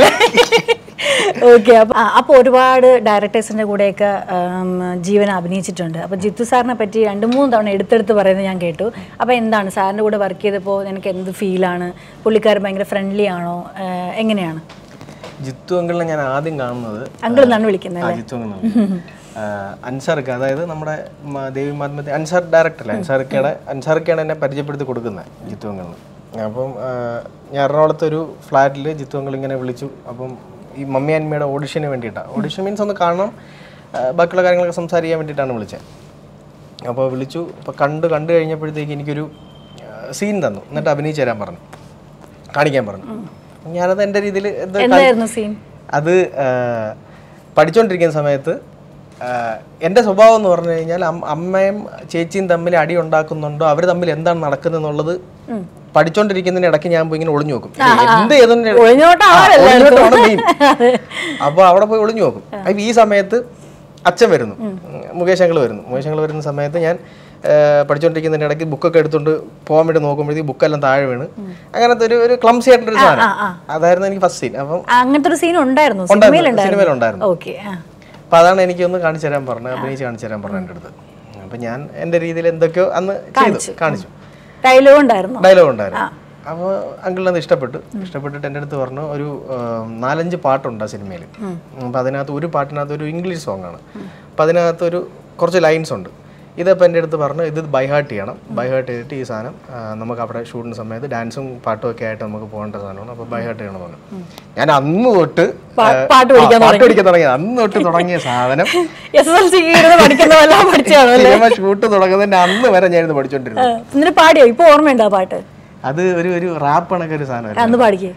ഓക്കെ അപ്പൊ ആ, അപ്പൊ ഒരുപാട് ഡയറക്ടേഴ്സിന്റെ കൂടെയൊക്കെ ആം, ജീവൻ അഭിനയിച്ചിട്ടുണ്ട് അപ്പൊ ജിത്തു സാറിനെ പറ്റി രണ്ട് മൂന്ന് തവണ എടുത്തെടുത്ത് പറയുന്നത് ഞാൻ കേട്ടു അപ്പൊ എന്താണ് സാറിന്റെ കൂടെ വർക്ക് ചെയ്തപ്പോൾ നിനക്ക് എന്ത് ഫീലാണ് പുള്ളിക്കാരൻ ഭയങ്കര ഫ്രണ്ട്ലി ആണോ ആ, എങ്ങനെയാണ് ജിത്തു അങ്കിളിനെ ഞാൻ ആദ്യം കാണുന്നത് അങ്കിൾ എന്നാണ് വിളിക്കുന്നത് ആ, ജിത്തു അങ്കിൾ അൻസാർക്ക് അതായത് നമ്മുടെ മ- ദേവി മാത്മത്തെ അൻസാർ ഡയറക്ടർ അല്ലേ അൻസാർക്കയുടെ അൻസാർക്കാണ് എന്നെ പരിചയപ്പെടുത്തി കൊടുക്കുന്നത് ജിത്തു അങ്കിളിന് അപ്പം ആ, ഞാൻ എറണാകുളത്ത് ഒരു ഫ്ലാറ്റിൽ ജിത്തു അങ്കിൾ ഇങ്ങനെ വിളിച്ചു അപ്പം ഈ മമ്മി അന്മയുടെ ഓഡിഷന് വേണ്ടിയിട്ടാണ് ഓഡിഷൻ മീൻസ് ഒന്ന് കാണണം ആ, ബാക്കിയുള്ള കാര്യങ്ങളൊക്കെ സംസാരിക്കാൻ വേണ്ടിയിട്ടാണ് വിളിച്ചത് അപ്പോൾ വിളിച്ചു അപ്പോൾ കണ്ട് കണ്ടു കഴിഞ്ഞപ്പോഴത്തേക്ക് എനിക്കൊരു സീൻ തന്നു എന്നിട്ട് അഭിനയിച്ച് തരാൻ പറഞ്ഞു കാണിക്കാൻ പറഞ്ഞു ഞാനത് എൻ്റെ രീതിയിൽ എന്ത് എന്തായിരുന്നു സീൻ അത് ആ, പഠിച്ചുകൊണ്ടിരിക്കുന്ന സമയത്ത് ആ, എൻ്റെ സ്വഭാവം എന്ന് പറഞ്ഞു കഴിഞ്ഞാൽ അം- അമ്മയും ചേച്ചിയും തമ്മിൽ അടി ഉണ്ടാക്കുന്നുണ്ടോ അവർ തമ്മിൽ എന്താണ് നടക്കുന്നത് എന്നുള്ളത് പഠിച്ചുകൊണ്ടിരിക്കുന്നതിന് ഇടയ്ക്ക് ഞാൻ പോയി ഇങ്ങനെ ഒളിഞ്ഞു നോക്കും എന്ത് ചെയ്തതിന് ഒളിഞ്ഞോട്ടാണല്ലോ ഒളിഞ്ഞോട്ടമാണ് മെയിൻ അപ്പോൾ അവിടെ പോയി ഒളിഞ്ഞു നോക്കും അപ്പൊ ഈ സമയത്ത് അച്ഛൻ വരുന്നു മുകേഷ് അങ്കിൾ വരുന്നു മുകേഷ് അങ്കിൾ വരുന്ന സമയത്ത് ഞാൻ ആ, പഠിച്ചുകൊണ്ടിരിക്കുന്നതിന്റെ ഇടയ്ക്ക് ബുക്കൊക്കെ എടുത്തുകൊണ്ട് പോകാൻ വേണ്ടി നോക്കുമ്പോഴത്തേക്ക് ബുക്കെല്ലാം താഴെ വീണ് അങ്ങനത്തെ ഒരു ഒരു ക്ലംസി ആയിട്ടുള്ള ഒരു സാധനം അതായിരുന്നു എനിക്ക് ഫസ്റ്റ് സീൻ അപ്പം അങ്ങനത്തെ ഒരു സീൻ ഉണ്ടായിരുന്നു ഉണ്ടായിരുന്നു സിനിമയിലുണ്ടായിരുന്നു സിനിമയിലുണ്ടായിരുന്നു ഓക്കെ ആ അപ്പൊ അതാണ് എനിക്ക് ഒന്ന് കാണിച്ചു തരാൻ പറഞ്ഞത് അഭിനയിച്ച് കാണിച്ചു തരാൻ പറഞ്ഞു എൻ്റെ അടുത്ത് അപ്പൊ ഞാൻ എൻ്റെ രീതിയിൽ എന്തൊക്കെയോ അന്ന് ചെയ്തു കാണിച്ചു ഡയലോഗ് ഉണ്ടായിരുന്നു ഡയലോഗ് ഉണ്ടായിരുന്നു അപ്പോൾ അങ്കിളിനത് ഇഷ്ടപ്പെട്ടു ഇഷ്ടപ്പെട്ടിട്ട് എൻ്റെ അടുത്ത് പറഞ്ഞു ഒരു ആ, നാലഞ്ച് പാട്ടുണ്ട് ആ സിനിമയിൽ അപ്പം അതിനകത്ത് ഒരു പാട്ടിനകത്ത് ഒരു ഇംഗ്ലീഷ് സോങ് ആണ് അപ്പം അതിനകത്ത് ഒരു കുറച്ച് ലൈൻസ് ഉണ്ട് ഇതപ്പോൾ എൻ്റെ അടുത്ത് പറഞ്ഞു ഇത് ബൈ ഹാർട്ട് ചെയ്യണം ബൈ ഹാർട്ട് ചെയ്തിട്ട് ഈ സാധനം ആ, നമുക്ക് അവിടെ ഷൂട്ടിന് സമയത്ത് ഡാൻസും പാട്ടും ഒക്കെ ആയിട്ട് നമുക്ക് പോകേണ്ട സാധനമാണ് അപ്പോൾ ബൈ ഹാർട്ട് ചെയ്യണം എന്ന് പറഞ്ഞു ഞാൻ അന്ന് തൊട്ട് പാ- ആ, പാട്ട് ആ, പഠിക്കാൻ പാട്ട് പഠിക്കാൻ തുടങ്ങി അന്ന് തൊട്ട് തുടങ്ങിയ സാധനം എസ് എസ് എൽ സി ഇരുന്ന് പഠിക്കുന്നതെല്ലാം പഠിച്ചാണോ സിനിമ ഷൂട്ട് തുടങ്ങുന്നതിന്റെ അന്ന് വരെ ഞാനിത് പഠിച്ചോണ്ടിരുന്നു എന്നിട്ട് പാടിയോ ഇപ്പൊ ഓർമ്മയുണ്ടോ ആ പാട്ട് അത് ഒരു ഒരു റാപ്പ് കണക്കെ ഒരു സാധനം അന്ന് പാടിക്കേ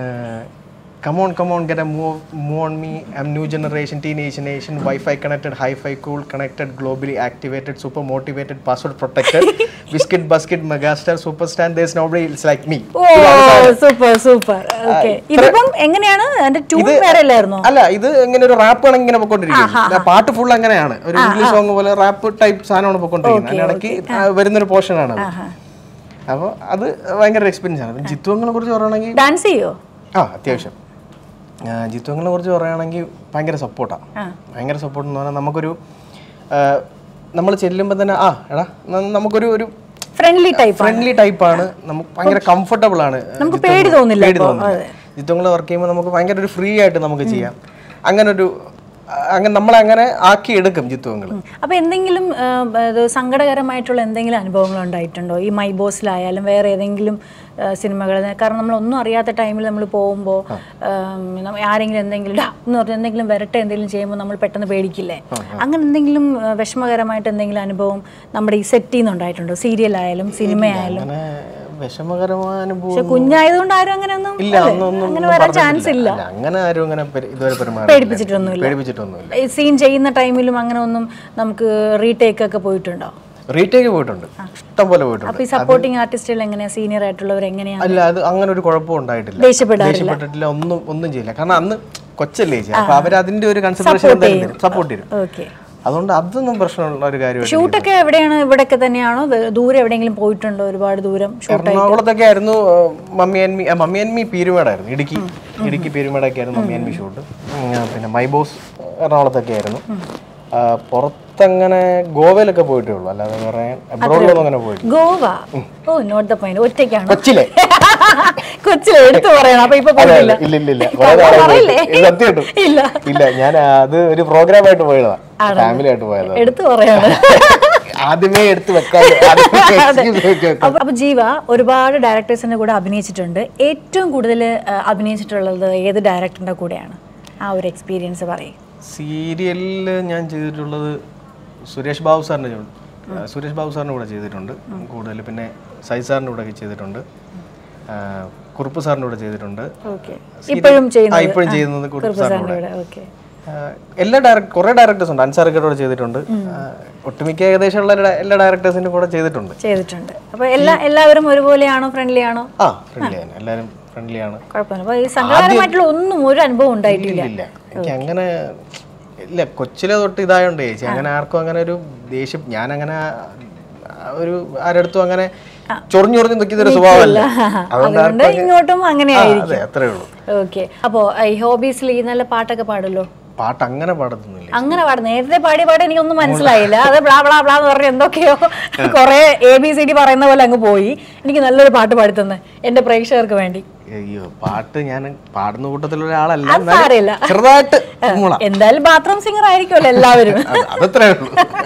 come on come on get move move on me I'm new generation teenage nation wifi connected hifi cool connected globally activated super motivated password protected biscuit basket megastar super star there's nobody it's like me oh super super okay ഇതിപ്പം എങ്ങനെയാണ് അതിന്റെ tune വേറെ അല്ലായിരുന്നോ അല്ല ഇത് ഇങ്ങനെ ഒരു rap ആണ് ഇങ്ങനെ പൊക്കോണ്ടിരിക്കുന്നത് പാട്ട് ഫുൾ അങ്ങനെയാണ് ഒരു ഇംഗ്ലീഷ് സോങ് പോലെ റാപ്പ് ടൈപ്പ് സാധനമാണ് പൊക്കോണ്ടിരിക്കുന്നത് അതിനിടയ്ക്ക് ആ, വരുന്നൊരു പോർഷൻ ആണ് അപ്പോൾ അത് ഭയങ്കര എക്സ്പീരിയൻസ് ആണ് ജിത്വങ്ങളെ കുറിച്ച് പറയുകയാണെങ്കിൽ ഡാൻസ് ചെയ്യോ ആ അത്യാവശ്യം ജിത്വങ്ങളെ കുറിച്ച് പറയുകയാണെങ്കിൽ ഭയങ്കര സപ്പോർട്ടാണ് ആ. ഭയങ്കര സപ്പോർട്ട് എന്ന് പറഞ്ഞാൽ നമുക്കൊരു നമ്മൾ ചെല്ലുമ്പോൾ തന്നെ ആ എടാ ന- നമുക്കൊരു ഒരു ഫ്രണ്ട്ലി ടൈപ്പ് ഫ്രണ്ട്ലി ടൈപ്പാണ് നമുക്ക് ഭയങ്കര കംഫർട്ടബിൾ ആണ് നമുക്ക് ജിത്വങ്ങൾ. പേടി തോന്നില്ല പേടി ഇപ്പൊ. തോന്നില്ല ജിത്വങ്ങൾ വർക്ക് ചെയ്യുമ്പോൾ നമുക്ക് ഭയങ്കര ഒരു ഫ്രീ ആയിട്ട് നമുക്ക് ചെയ്യാം അങ്ങനെ ഒരു അങ്ങനെ നമ്മളെ അങ്ങനെ ആക്കി എടുക്കും ജിത്വങ്ങൾ അപ്പൊ എന്തെങ്കിലും ആ, ഇത് സങ്കടകരമായിട്ടുള്ള എന്തെങ്കിലും അനുഭവങ്ങൾ ഉണ്ടായിട്ടുണ്ടോ ഈ മൈ ബോസിലായാലും വേറെ ഏതെങ്കിലും സിനിമകൾ കാരണം നമ്മൾ ഒന്നും അറിയാത്ത ടൈമിൽ നമ്മൾ പോകുമ്പോൾ ആരെങ്കിലും എന്തെങ്കിലും "ഡാ" എന്ന് പറഞ്ഞ് എന്തെങ്കിലും വരട്ടെ എന്തെങ്കിലും ചെയ്യുമ്പോൾ നമ്മൾ പെട്ടെന്ന് പേടിക്കില്ലേ അങ്ങനെ എന്തെങ്കിലും ആ, വിഷമകരമായിട്ട് എന്തെങ്കിലും അനുഭവം നമ്മുടെ ഈ സെറ്റിൽ നിന്ന് ഉണ്ടായിട്ടുണ്ടോ സീരിയൽ ആയാലും സിനിമയായാലും അങ്ങനെ വിഷമകരമായ അനുഭവം പക്ഷെ കുഞ്ഞായതുകൊണ്ട് ആരും അങ്ങനെ ഒന്നും ഇല്ല അന്ന് ഒന്നും അങ്ങനെ ഒന്നും വരാൻ ചാൻസ് പറഞ്ഞിട്ടില്ല. ഇല്ല അല്ല, അങ്ങനെ ആരും അങ്ങനെ പെരു- ഇതുവരെ പെരുമാറി പേടിപ്പിച്ചിട്ടൊന്നുമില്ല പേടിപ്പിച്ചിട്ടൊന്നുമില്ല ഈ സീൻ ചെയ്യുന്ന ടൈമിലും അങ്ങനെ ഒന്നും നമുക്ക് റീടേക്ക് ഒക്കെ പോയിട്ടുണ്ടോ റീടേക്ക് പോയിട്ടുണ്ട് ഇഷ്ടം പോലെ പോയിട്ടുണ്ട് അപ്പൊ ഈ സപ്പോർട്ടിങ് ആർട്ടിസ്റ്റുകൾ എങ്ങനെയാ സീനിയർ ആയിട്ടുള്ളവർ എങ്ങനെയാ അല്ല അത് അങ്ങനെ ഒരു കുഴപ്പം ഉണ്ടായിട്ടില്ല ദേഷ്യപ്പെടാറില്ല ദേഷ്യപ്പെട്ടിട്ടില്ല ഒന്നും ഒന്നും ചെയ്യില്ല കാരണം അന്ന് കൊച്ചല്ലേ ചേച്ചി അപ്പൊ അവർ അതിന്റെ ഒരു കൺസിഡറേഷൻ എന്തായാലും തരും സപ്പോർട്ട് ചെയ്യും ഓക്കെ അതുകൊണ്ട് അതൊന്നും പ്രശ്നമുള്ള ഒരു കാര്യമായിട്ട് ഷൂട്ടൊക്കെ എവിടെയാണ് ഇവിടെയൊക്കെ തന്നെയാണോ വേ- ദൂരെ എവിടെയെങ്കിലും പോയിട്ടുണ്ടോ ഒരുപാട് ദൂരം ഷൂട്ട് എറണാകുളത്തൊക്കെ ആയിരുന്നു ആ, മമ്മി ആൻഡ് മീ ആ, മമ്മി ആൻഡ് മീ പീരുമേടായിരുന്നു ഇടുക്കി ഇടുക്കി പീരുമേടൊക്കെ ആയിരുന്നു മമ്മി ആൻഡ് മീ ഷൂട്ട് ഉം, പിന്നെ മൈ ബോസ് എറണാകുളത്തൊക്കെ ആയിരുന്നു ആ, പുറത്തങ്ങനെ ഗോവയിലൊക്കെ പോയിട്ടേ ഉള്ളൂ അല്ലാതെ വേറെ അബ്രോഡിലൊന്നും അങ്ങനെ പോയിട്ടില്ല Goa oh not the point ഒറ്റയ്ക്കാണ് കൊച്ചിലെ കൊച്ചിലെ എടുത്തു പറയണം അപ്പൊ ഇപ്പൊ അതെ, പോയിട്ടില്ല അതെ. ഇല്ല ഇല്ല ഇല്ല കുറെ നാളായി പറയില്ലേ? പോയിട്ട്. ഇല്ല, സത്യമായിട്ടും ഇല്ല ഇല്ല ഞാൻ അത് ഒരു പ്രോഗ്രാം ആയിട്ട് പോയതാ ഫാമിലി ആയിട്ട് പോയതാ എടുത്തു പറയാണ് ആദ്യമേ എടുത്ത് വെക്കാതെ ആദ്യമേ excuse വെച്ച് വെക്കാം. അപ്പൊ അപ്പൊ ജീവ ഒരുപാട് ഡയറക്ടേഴ്സിന്റെ കൂടെ അഭിനയിച്ചിട്ടുണ്ട് ഏറ്റവും കൂടുതൽ അഭിനയിച്ചിട്ടുള്ളത് ഏത് ഡയറക്ടറിന്റെ കൂടെയാണ് ആ ഒരു എക്സ്പീരിയൻസ് പറയും സീരിയലിൽ ഞാൻ ചെയ്തിട്ടുള്ളത് സുരേഷ് ബാബു സാറിൻ്റെ ആ, സുരേഷ് ബാബു സാറിൻ്റെ കൂടെ ചെയ്തിട്ടുണ്ട് കൂടുതൽ പിന്നെ സൈ സാറിൻ്റെ കൂടെ ഒക്കെ ചെയ്തിട്ടുണ്ട് ആ, കുറുപ്പ് സാറിൻ്റെ കൂടെ ചെയ്തിട്ടുണ്ട് ഓക്കെ ഇപ്പോഴും ആ ചെയ്യുന്നത് ഇപ്പോഴും ചെയ്യുന്നത് കുറുപ്പ് സാറിൻ്റെ കൂടെ കൂടെ ഓക്കെ ആ, എല്ലാ ഡയറക്ടർ കുറേ ഡയറക്ടേഴ്സ് ഉണ്ട് അൻസാറിൻ്റെ കൂടെ ചെയ്തിട്ടുണ്ട് ആ, ഒട്ടുമിക്ക ഏകദേശമുള്ള എല്ലാ- എല്ലാ ഡയറക്ടേഴ്സിൻ്റെ കൂടെ ചെയ്തിട്ടുണ്ട് ചെയ്തിട്ടുണ്ട് അപ്പൊ എല്ലാ എല്ലാവരും ഒരുപോലെയാണോ ഫ്രണ്ട്ലി ആണോ ആ ഫ്രണ്ട്ലി ആണ് എല്ലാവരും ഫ്രണ്ട്ലി ആണ് കുഴപ്പമില്ല അപ്പൊ ഈ സങ്കടകരമായിട്ടുള്ള ഒന്നും ഒരു അനുഭവം ഉണ്ടായിട്ടില്ല ഇല്ല എനിക്ക് അങ്ങനെ ഇല്ല കൊച്ചിലെ തൊട്ട് ഇതായോണ്ട് ചേച്ചി അങ്ങനെ ആർക്കും അങ്ങനെ ഒരു ദേഷ്യം ഞാൻ അങ്ങനെ ഒരു ആരടുത്തും അങ്ങനെ ചൊറിഞ്ഞു ചൊറിഞ്ഞു നിൽക്കുന്ന ഒരു സ്വഭാവമല്ല അതുകൊണ്ട് അതുകൊണ്ട് ഇങ്ങോട്ടും അങ്ങനെ ആ, അതെ അത്രേ ഉള്ളൂ ഓക്കെ അപ്പോ ഈ ഹോബീസിൽ ഈ നല്ല പാട്ടൊക്കെ പാടുമല്ലോ പാട്ട് അങ്ങനെ പാടത്തൊന്നുമില്ല അങ്ങനെ പാടും നേരത്തെ പാടി പാടി എനിക്കൊന്നും മനസ്സിലായില്ല അത് ബ്ലാ ബ്ലാ ബ്ലാ എന്ന് പറഞ്ഞ് എന്തൊക്കെയോ കുറെ എ ബി സി ഡി പറയുന്ന പോലെ അങ്ങ് പോയി എനിക്ക് നല്ലൊരു പാട്ട് പാടി തന്നെ എന്റെ പ്രേക്ഷകർക്ക് വേണ്ടി അയ്യോ പാട്ട് ഞാൻ പാടുന്ന കൂട്ടത്തിലുള്ള ഒരാളല്ല അത് എന്നാലും സാരമില്ല. ചെറുതായിട്ട് മൂള എന്തായാലും ബാത്റൂം സിംഗർ ആയിരിക്കുമല്ലോ എല്ലാവരും അതത്രേ ഉള്ളൂ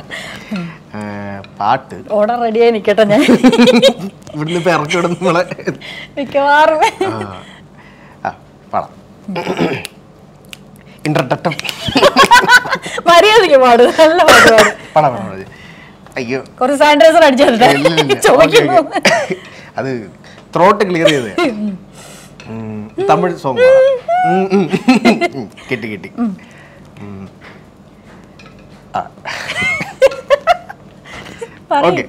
ആ, പാട്ട് ഓടാൻ റെഡിയായി നിക്കട്ടെ ഞാൻ ഇവിടുന്ന് ഇപ്പൊ ഇറക്കി വിടുന്ന നമ്മളെ മിക്കവാറും ആ, ആ പാടാം ഇൻട്രട്ടം മര്യാദക്ക് പാടും നല്ല പാട്ട് പാടും പാടാം പാടാം പാടാം. അയ്യോ കുറച്ച് സാനിറ്റൈസർ അടിച്ചു ഇല്ല, ഇല്ല, ഇല്ല. ഓക്കേ, ചോദിക്കുന്നു ഓക്കേ. അത് ത്രോട്ട് ക്ലിയർ ചെയ്തേ ഉം, തമിഴ് സോങ് കിട്ടി കിട്ടി ഉം. ആ പറയ്. ஓகே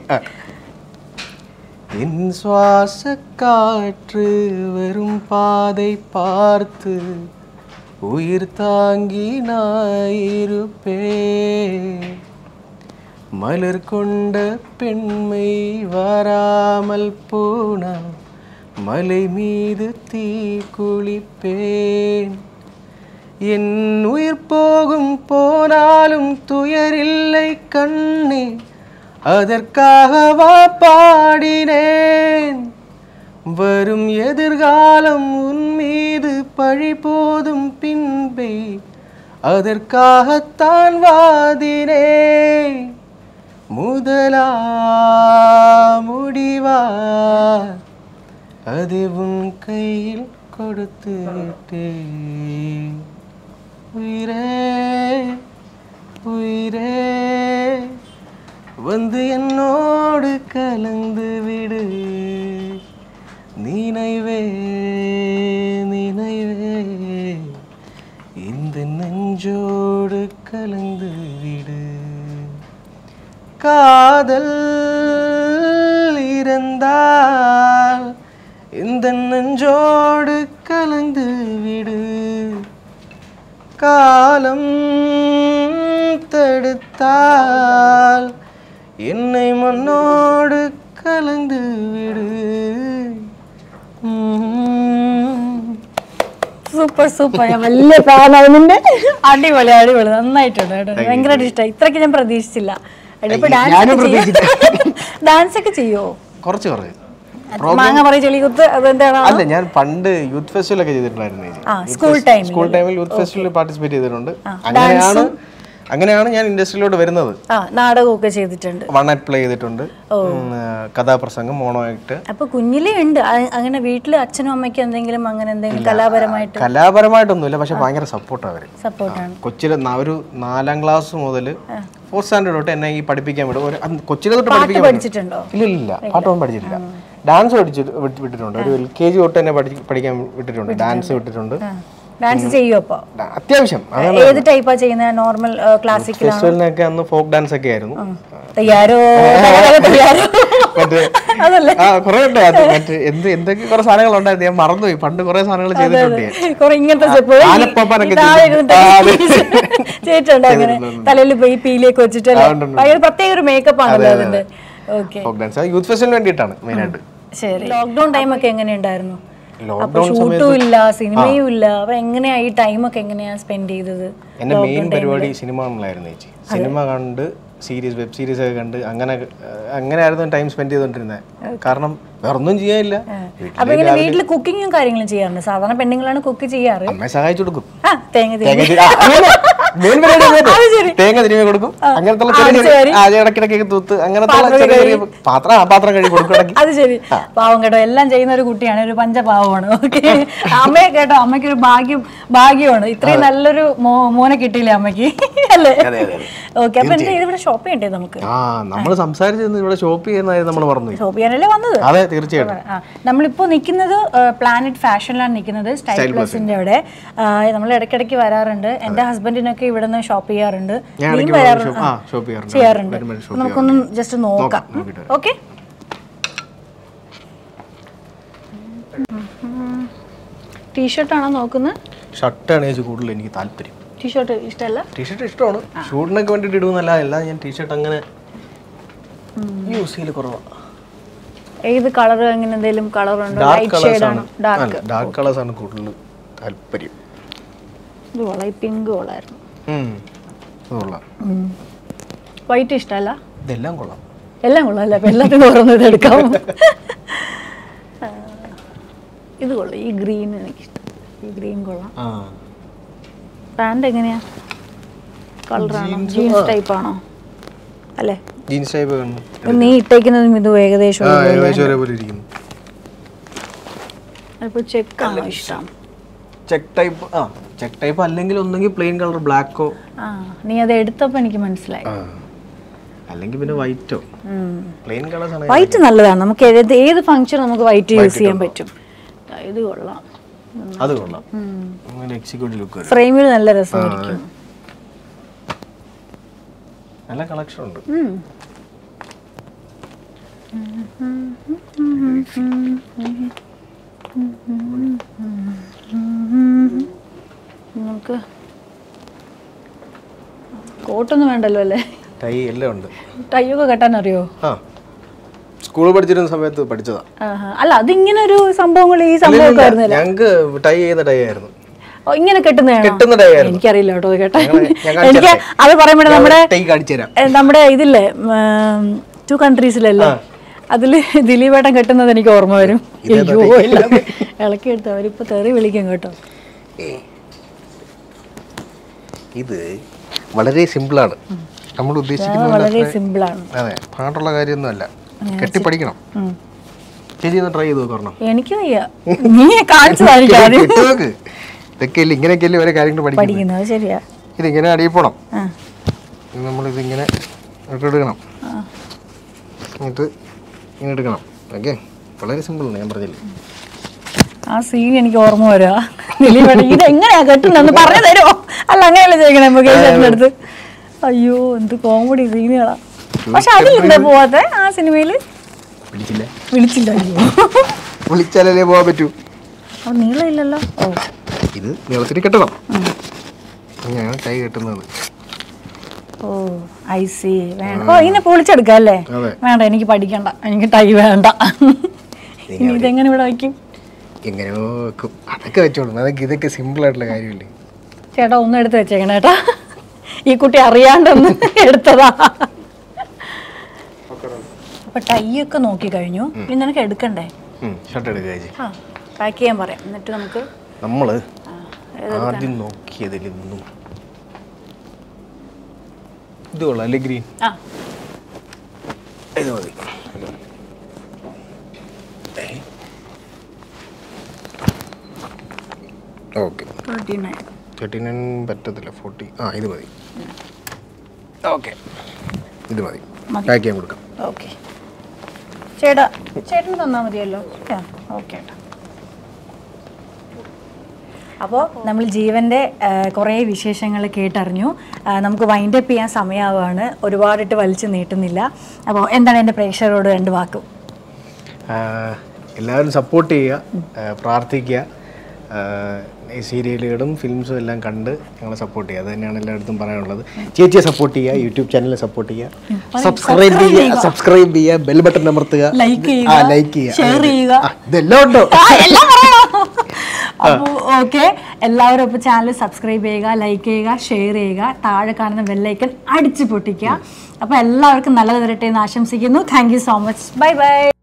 என் சுவாச காற்று வரும் பாதை பார்த்து உயிர் தாங்கி நாயிருப்பேன் மலர் கொண்ட பெண்மை வராமல் போனா மலை மீது தீ குளிப்பேன் என் உயிர் போகும் போனாலும் துயரில்லை கண்ணே அதற்காகவா பாடினேன் வரும் எதிர்காலம் உன் மீது பழி போதும் பின்பே அதற்காகத்தான் வாதினேன் முதலா முடிவா அது உன் கையில் கொடுத்து விட்டேன் உயிரே உயிரே வந்து என்னோடு கலந்து விடு நினைவே நினைவே இந்த நெஞ்சோடு கலந்து விடு காதல் இருந்தால் இந்த நெஞ்சோடு கலந்து விடு காலம் தடுத்தால் என்னை மண்ணோடு கலந்து விடு ഉം. സൂപ്പർ സൂപ്പർ ഞാൻ വലിയ ഫാൻ അതിന്റെ അടിപൊളി അടിപൊളി നന്നായിട്ടുണ്ട് കേട്ടോ ഭയങ്കരമായിട്ട് ഇഷ്ടമായി ഇത്രയ്ക്ക് ഞാൻ പ്രതീക്ഷിച്ചില്ല ഇപ്പൊ ഞാനും ഡാൻസ് ഡാൻസ് ഒക്കെ ചെയ്യോ കുറച്ച് കുറച്ച് മാങ്ങ പറയും ചെളികുത്ത് അതെന്താണ് അല്ല ഞാൻ പണ്ട് യൂത്ത് ഫെസ്റ്റിവൽ ഒക്കെ ചെയ്തിട്ടുണ്ടായിരുന്നു ചേച്ചി. ആ സ്കൂൾ ടൈം സ്കൂൾ ടൈമിൽ യൂത്ത് ഫെസ്റ്റിവലിൽ പാർട്ടിസിപ്പേറ്റ് ചെയ്തിട്ടുണ്ട് അങ്ങനെയാണ് അങ്ങനെയാണ് ഞാൻ ഇൻഡസ്ട്രിയിലോട്ട് വരുന്നത് ആ നാടകമൊക്കെ ചെയ്തിട്ടുണ്ട് വൺ നൈറ്റ് പ്ലേ ചെയ്തിട്ടുണ്ട് ഉം, ആ, കഥാപ്രസംഗം മോണോ ആക്ട് അപ്പൊ കുഞ്ഞിലേ ഉണ്ട് അ- അങ്ങനെ വീട്ടില് അച്ഛനും അമ്മയ്ക്കും എന്തെങ്കിലും അങ്ങനെ എന്തെങ്കിലും കലാപരമായിട്ട് കലാപരമായിട്ടൊന്നുമില്ല പക്ഷെ ഭയങ്കര സപ്പോർട്ടാണ് അവര് സപ്പോർട്ടാണ് കൊച്ചിലെ ന- ഒരു നാലാം ക്ലാസ് മുതൽ ഫോർത്ത് സ്റ്റാൻഡേർഡ് തൊട്ട് എന്നെ ഈ പഠിപ്പിക്കാൻ വിടും ഒരു അന്ന് കൊച്ചിലെ തൊട്ട് പഠിപ്പിക്കാൻ വിടും. പഠിച്ചിട്ടുണ്ടോ ഇല്ല ഇല്ല ഇല്ല പാട്ടൊന്നും പഠിച്ചിട്ടില്ല ഡാൻസ് പഠിച്ചു വിട്ട് വിട്ടിട്ടുണ്ട് ഒരു എൽ കെ ജി തൊട്ട് തന്നെ പഠി- പഠിക്കാൻ വിട്ടിട്ടുണ്ട് ഡാൻസ് വിട്ടിട്ടുണ്ട് ഡാൻസ് ചെയ്യും അപ്പൊ ഡാ- അത്യാവശ്യം അത് ഏത് ടൈപ്പാ ചെയ്യുന്നത് നോർമൽ ക്ലാസിക്കൽ ഫെസ്റ്റിവലിനൊക്കെ അന്ന് ഫോക്ക് ഡാൻസ് ഒക്കെ ആയിരുന്നു തയ്യാറോ തയ്യാറോ, തയ്യാറോ മറ്റേ അതല്ലേ ആ കുറെ ഉണ്ട് അത് മറ്റേ എന്ത് എന്തൊക്കെ കുറെ സാധനങ്ങൾ ഉണ്ടായിരുന്നു ഞാൻ മറന്നുപോയി പണ്ട് കുറെ സാധനങ്ങൾ ചെയ്തിട്ടുണ്ട് ഞാൻ. കുറെ ഇങ്ങനത്തെ സ്റ്റെപ്പ് ആനപ്പാപ്പാനൊക്കെ ചെയ്തിട്ടുണ്ട് അങ്ങനെ തലയിൽ പോയി പീലിയൊക്കെ വെച്ചിട്ടല്ലേ ഭയങ്കര പ്രത്യേക ഒരു മേക്കപ്പ് ആണല്ലോ അതിന്റെ ഓക്കെ ഫോക്ക് ഡാൻസ് യൂത്ത് ഫെസ്റ്റിവലിന് വേണ്ടിയിട്ടാണ് മെയിനായിട്ട് ശരി ലോക്ക്ഡൌൺ ടൈം ഒക്കെ എങ്ങനെയുണ്ടായിരുന്നു അപ്പൊ ലോക്ക്ഡൌൺ ഷൂട്ടും ഇല്ല സിനിമയും ഇല്ല അപ്പൊ എങ്ങനെയാ ഈ ടൈമൊക്കെ എങ്ങനെയാ സ്പെൻഡ് ചെയ്തത് എന്റെ മെയിൻ പരിപാടി സിനിമ കാണലായിരുന്നു ചേച്ചി സിനിമ കണ്ട് സീരീസ് വെബ് സീരീസ് ഒക്കെ കണ്ട് അങ്ങനെ അങ്ങനെ ആയിരുന്നു ടൈം സ്പെൻഡ് ചെയ്തോണ്ടിരുന്നത് കാരണം വേറെ ഒന്നും ചെയ്യാനില്ല അപ്പൊ ഇങ്ങനെ വീട്ടിൽ കുക്കിങ്ങും കാര്യങ്ങളും ചെയ്യാറുണ്ട് സാധാരണ പെണ്ണുങ്ങളാണ് കുക്ക് ചെയ്യാറ് അമ്മയെ സഹായിച്ചു കൊടുക്കും ആ തേങ്ങ തേങ്ങ തിരിഞ്ഞ്. തിരി- ആ, അങ്ങനെ. main പരിപാടി അതായിരുന്നു. അത് ശരി. തേങ്ങ തിരിമി കൊടുക്കും അങ്ങനത്തെ ഉള്ള ആ, ചെറിയ ശരി. ചെറിയ- ആ, ഇടയ്ക്കിടയ്ക്ക് തൂത്ത് അങ്ങനത്തെ ഉള്ള ചെറിയ ചെറിയ പാത്രം ആ പാത്രം കഴുകി കൊടുക്കും ഇടയ്ക്ക് അത് ശരി പാവം കേട്ടോ എല്ലാം ചെയ്യുന്ന ഒരു കുട്ടിയാണ് ഒരു പഞ്ചപാവമാണ് ഓക്കെ അമ്മയെ കേട്ടോ അമ്മയ്ക്ക് ഒരു ഭാഗ്യം ഭാഗ്യമാണ് ഇത്രയും നല്ലൊരു മോ- മോനെ കിട്ടിയില്ലേ അമ്മയ്ക്ക് അല്ലേ ഓക്കെ അപ്പൊ എന്താ ഇവിടെ ഷോപ്പ് ചെയ്യണ്ടേ നമുക്ക് ആ നമ്മൾ സംസാരിച്ചിരുന്നു ഇവിടെ ഷോപ്പ് ചെയ്യുന്നതായിരുന്നു നമ്മൾ മറന്നു ഷോപ്പ് ചെയ്യാനല്ലേ വന്നത് അതെ തീർച്ചയായിട്ടും ആ, നമ്മളിപ്പോ നിൽക്കുന്നത് പ്ലാനറ്റ് ഫാഷനിലാണ് നിൽക്കുന്നത് സ്റ്റൈൽ പ്ലസിന്റെ അവിടെ നമ്മൾ ഇടയ്ക്കിടയ്ക്ക് വരാറുണ്ട് എന്റെ ഹസ്ബൻഡിനൊക്കെ ഇവിടെ നിന്ന് ഷോപ്പ് ചെയ്യാറുണ്ട് ഞാൻ നീ ഇടയ്ക്ക് വരാറുണ്ട് ഷോപ്പ് ആ ഷോപ്പ് ചെയ്യാറുണ്ട് ചെയ്യാറുണ്ട് വരുമ്പോൾ ഷോപ്പ് നമുക്കൊന്ന് ജസ്റ്റ് നോക്കാം നോക്കിയിട്ട് ഓക്കെ ടീഷർട്ടാണോ നോക്കുന്നത് ഷർട്ടാണ് ചേച്ചി കൂടുതൽ എനിക്ക് താല്പര്യം ടീഷർട്ട് ഇഷ്ടമല്ല ടീഷർട്ട് ഇഷ്ടമാണ് ഷൂട്ടിനൊക്കെ വേണ്ടിയിട്ട് ഇടുന്നല്ല അല്ല ഞാൻ ടീഷർട്ട് അങ്ങനെ യൂസ് ചെയ്യൽ കുറവാണ് ഏത് കളർ അങ്ങനെ എന്തെങ്കിലും കളർ ഉണ്ടോ ഡാർക്ക് ലൈറ്റ് കളേഴ്സ് ഷെയ്ഡ് ആണ് ആണോ ഡാർക്ക് ഡാർക്ക് കളേഴ്സ് ആണ് കൂടുതൽ താല്പര്യം ഇത് കൊള്ളാം ഈ പിങ്ക് കൊള്ളായിരുന്നു ഉം. ഇത് കൊള്ളാം വൈറ്റ് ഇഷ്ടമല്ല ഇതെല്ലാം കൊള്ളാം എല്ലാം കൊള്ളാം അല്ലേ അപ്പൊ എല്ലാത്തിനും ഓരോന്ന് എടുക്കാം ആ, ഇത് കൊള്ളാം ഈ ഗ്രീൻ എനിക്കിഷ്ടം ഈ ഗ്രീൻ കൊള്ളാം ആ പാൻറ് എങ്ങനെയാ കളറാണോ ജീൻസ് ടൈപ്പ് ആണോ അല്ലേ ജീൻസ് ടൈപ്പ് കാണുന്നു ഇപ്പൊ നീ ഇട്ടേക്കുന്നതും ഇതും ഏകദേശം ആ ഏകദേശം ഒരേപോലെ ഇരിക്കുന്നു ഇപ്പോൾ ചെക്കാണോ ഇഷ്ടം ചെക്ക് ടൈപ്പ് ആ ചെക്ക് ടൈപ്പ് അല്ലെങ്കിൽ ഒന്നെങ്കിൽ പ്ലെയിൻ കളർ ബ്ലാക്കോ ആ നീ അത് എടുത്തപ്പോൾ എനിക്ക് മനസ്സിലായി അല്ലെങ്കിൽ പിന്നെ വൈറ്റോ പ്ലെയിൻ കളേഴ്സ് ആണ് വൈറ്റ് നല്ലതാണ് നമുക്ക് ഏത് ഏത് ഫംഗ്ഷൻ നമുക്ക് വൈറ്റ് യൂസ് ചെയ്യാൻ പറ്റും ദാ ഇത് കൊള്ളാം അത് കൊള്ളാം അങ്ങനെ എക്സിക്യൂട്ടീവ് ലുക്ക് വരും ഫ്രെയിമിൽ നല്ല രസമായിരിക്കും നല്ല കളക്ഷൻ ഉണ്ട് ഉം. നമുക്ക് കോട്ടൊന്നും വേണ്ടല്ലോ അല്ലേ ടൈ എല്ലാം ഉണ്ട് ടൈയൊക്കെ കെട്ടാൻ അറിയോ ആ സ്കൂളിൽ പഠിച്ചിരുന്ന സമയത്ത് പഠിച്ചതാ ആഹാ. അല്ല അതിങ്ങനെ ഒരു സംഭവങ്ങൾ ഈ സംഭവമൊക്കെ ആയിരുന്നില്ല ഞങ്ങൾക്ക് ടൈ ചെയ്യുന്ന ടൈ ആയിരുന്നു ഓ, ഇങ്ങനെ കെട്ടുന്നതാണോ കെട്ടുന്ന ടൈ ആയിരുന്നു എനിക്കറിയില്ല കേട്ടോ ഇത് കേട്ടാ ഞങ്ങള് ഞാൻ കാണിച്ചു എനിക്ക് തരട്ടെ? അത് പറയുമ്പോഴേ നമ്മുടെ ടൈ കാണിച്ചു തരാം ഏ, നമ്മുടെ ഇതില്ലേ ടു കൺട്രീസിലല്ലേ അതില് ദിലീപേട്ടൻ കെട്ടുന്നത് എനിക്ക് ഓർമ്മ വരും അയ്യോ ഇല്ല ഇളക്കി എടുത്ത് അവരിപ്പോ തെറി വിളിക്കും കേട്ടോ ഇത് വളരെ സിമ്പിളാണ് നമ്മൾ അത് ഉദ്ദേശിക്കുന്ന വളരെ സിമ്പിളാണ് അതെ പാട്ടുള്ള കാര്യമൊന്നുമല്ല കെട്ടി പഠിക്കണം ചേച്ചി ഒന്ന് ട്രൈ ചെയ്ത് നോക്കണം എനിക്ക് വയ്യ നീ കാണിച്ചതായിരിക്കും ആദ്യം കെട്ടി നോക്ക് ഇതൊക്കെ ഇല്ല ഇങ്ങനെയൊക്കെയല്ലേ ഓരോ കാര്യങ്ങൾ പഠിക്കുന്നത് പഠിക്കുന്നത് ശരിയാ ഇതിങ്ങനെ അടിയിൽ പോണം ആ നമ്മളിതിങ്ങനെ ഇട്ട് എടുക്കണം എന്നിട്ട് ഇങ്ങനെ എടുക്കണം ഓക്കെ വളരെ സിമ്പിളാണ് ഞാൻ പറഞ്ഞില്ലേ ആ സീൻ എനിക്ക് ഓർമ്മ വരാ ദിലീപേട്ടൻ ഇത് എങ്ങനെയാ കെട്ടുന്നതെന്ന് പറഞ്ഞു തരുമോ അല്ല അങ്ങനെയല്ല ചെയ്യണേ മുകേഷ് ചേട്ടൻ്റെ അടുത്ത് അയ്യോ എന്ത് കോമഡി സീനുകളാ പക്ഷെ അതിലെന്താ പോവാത്തെ ആ സിനിമയില് പിടിച്ചില്ല വിളിച്ചില്ല അയ്യോ വിളിച്ചാലല്ലേ പോകാൻ പറ്റൂ അപ്പൊ നീളമില്ലല്ലോ ഓ ഇത് നീളത്തിൽ കെട്ടണം അങ്ങനെയാണ് കൈ കെട്ടുന്നത് ഓ ഐ സി വേണ്ട ഓ ഇങ്ങനെ പൊളിച്ചെടുക്കാം അല്ലേ അതെ വേണ്ട എനിക്ക് പഠിക്കണ്ട എനിക്ക് ടൈ വേണ്ട ഇനി ഇതെങ്ങനെ ഇവിടെ വയ്ക്കും എങ്ങനെയോ വെക്കും അതൊക്കെ വെച്ചോളും അതൊക്കെ ഇതൊക്കെ സിമ്പിൾ ആയിട്ടുള്ള കാര്യമില്ലേ ചേട്ടാ ഒന്നും എടുത്ത് വെച്ചേക്കണേ ചേട്ടാ ഈ കുട്ടി അറിയാണ്ടൊന്ന് എടുത്തതാ അപ്പൊ ടൈ ഒക്കെ നോക്കി കഴിഞ്ഞു ഇനി നിനക്ക് എടുക്കണ്ടേ ഷർട്ട് എടുക്കുക ചേച്ചി ആ പാക്ക് ചെയ്യാൻ പറയാം എന്നിട്ട് നമുക്ക് നമ്മള് ആ, ആദ്യം നോക്കിയതിൽ നിന്നും ഇത് കൊള്ളാം അല്ലേ ഗ്രീൻ ആ ഇത് മതി okay thirty nine thirty nine പറ്റത്തില്ല ഫോർട്ടി ആ ഇത് മതി ഓക്കെ ഇത് മതി മതി. പാക്ക് ചെയ്യാൻ കൊടുക്കാം ഓക്കെ ചേട്ടാ ചേട്ടന് തന്നാൽ മതിയല്ലോ ഓക്കെ അപ്പോൾ നമ്മൾ ജീവൻ്റെ കുറേ വിശേഷങ്ങൾ കേട്ടറിഞ്ഞു ആ, നമുക്ക് വൈൻഡപ്പ് ചെയ്യാൻ സമയമാവുകയാണ് ഒരുപാടിട്ട് വലിച്ചു നീട്ടുന്നില്ല അപ്പോൾ എന്താണ് എൻ്റെ പ്രേക്ഷകരോട് രണ്ട് വാക്കും ആഹ് എല്ലാവരും സപ്പോർട്ട് ചെയ്യുക ആഹ് പ്രാർത്ഥിക്കുക ആഹ് ഈ സീരിയലുകളും ഫിലിംസും എല്ലാം കണ്ട് ഞങ്ങളെ സപ്പോർട്ട് ചെയ്യുക അത് തന്നെയാണ് എല്ലായിടത്തും പറയാനുള്ളത് ചേച്ചിയെ സപ്പോർട്ട് ചെയ്യുക യൂട്യൂബ് ചാനലിനെ സപ്പോർട്ട് ചെയ്യുക സബ്സ്ക്രൈബ് ചെയ്യുക സബ്സ്ക്രൈബ് ചെയ്യുക ബെൽ ബട്ടൺ അമർത്തുക ലൈക്ക് ആ ചെയ്യുക ലൈക്ക് ചെയ്യുക ഷെയർ ചെയ്യുക ആ, ഇതെല്ലാം ഉണ്ടോ ആ, എല്ലാം പറയണോ? അപ്പോൾ ഓക്കെ എല്ലാവരും ഇപ്പോൾ ചാനൽ സബ്സ്ക്രൈബ് ചെയ്യുക ലൈക്ക് ചെയ്യുക ഷെയർ ചെയ്യുക താഴെ കാണുന്ന ബെല്ലൈക്കൺ അടിച്ചു പൊട്ടിക്കുക അപ്പോൾ എല്ലാവർക്കും നല്ലത് വരട്ടെ എന്ന് ആശംസിക്കുന്നു thank you so much bye by